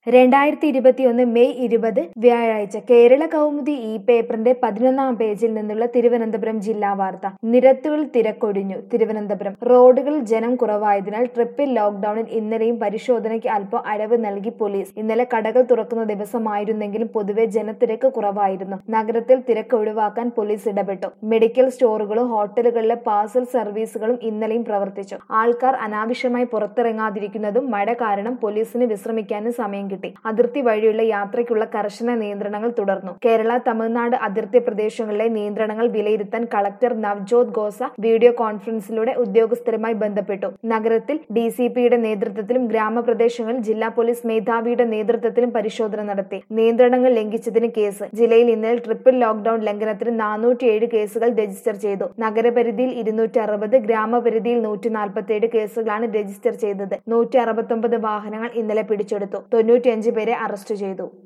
രണ്ടായിരത്തി ഇരുപത്തിയൊന്ന് മെയ് ഇരുപത് വ്യാഴാഴ്ച കേരള കൗമുദി ഈ പേപ്പറിന്റെ പതിനൊന്നാം പേജിൽ നിന്നുള്ള തിരുവനന്തപുരം ജില്ലാ വാർത്ത നിരത്തുകൾ തിരക്കൊഴിഞ്ഞു തിരുവനന്തപുരം റോഡുകളിൽ ജനം കുറവായതിനാൽ ട്രിപ്പിൾ ലോക്ഡൌണിൽ ഇന്നലെയും പരിശോധനയ്ക്ക് അല്പം അഴവ് നൽകി പോലീസ് ഇന്നലെ കടകൾ തുറക്കുന്ന ദിവസമായിരുന്നെങ്കിലും പൊതുവെ ജനത്തിരക്ക് കുറവായിരുന്നു നഗരത്തിൽ തിരക്ക് ഒഴിവാക്കാൻ പോലീസ് ഇടപെട്ടു മെഡിക്കൽ സ്റ്റോറുകളും ഹോട്ടലുകളിലെ പാഴ്സൽ സർവീസുകളും ഇന്നലെയും പ്രവർത്തിച്ചു ആൾക്കാർ അനാവശ്യമായി പുറത്തിറങ്ങാതിരിക്കുന്നതും മഴ കാരണം പോലീസിന് വിശ്രമിക്കാനും സമയം കിട്ടി അതിർത്തി വഴിയുള്ള യാത്രയ്ക്കുള്ള കർശന നിയന്ത്രണങ്ങൾ തുടർന്നു കേരള തമിഴ്നാട് അതിർത്തി പ്രദേശങ്ങളിലെ നിയന്ത്രണങ്ങൾ വിലയിരുത്താൻ കളക്ടർ നവ്ജോത് ഗോസ വീഡിയോ കോൺഫറൻസിലൂടെ ഉദ്യോഗസ്ഥരുമായി ബന്ധപ്പെട്ടു നഗരത്തിൽ ഡി സി പിയുടെ നേതൃത്വത്തിലും ഗ്രാമപ്രദേശങ്ങളിൽ ജില്ലാ പോലീസ് മേധാവിയുടെ നേതൃത്വത്തിലും പരിശോധന നടത്തി നിയന്ത്രണങ്ങൾ ലംഘിച്ചതിന് കേസ് ജില്ലയിൽ ഇന്നലെ ട്രിപ്പിൾ ലോക്ഡൌൺ ലംഘനത്തിന് നാനൂറ്റിയേഴ് കേസുകൾ രജിസ്റ്റർ ചെയ്തു നഗരപരിധിയിൽ ഇരുന്നൂറ്റി അറുപത് ഗ്രാമപരിധിയിൽ നൂറ്റി നാൽപ്പത്തിയേഴ് കേസുകളാണ് രജിസ്റ്റർ ചെയ്തത് നൂറ്റി അറുപത്തൊമ്പത് വാഹനങ്ങൾ ഇന്നലെ പിടിച്ചെടുത്തു തൊണ്ണൂറ്റിയഞ്ച് പേരെ അറസ്റ്റ് ചെയ്തു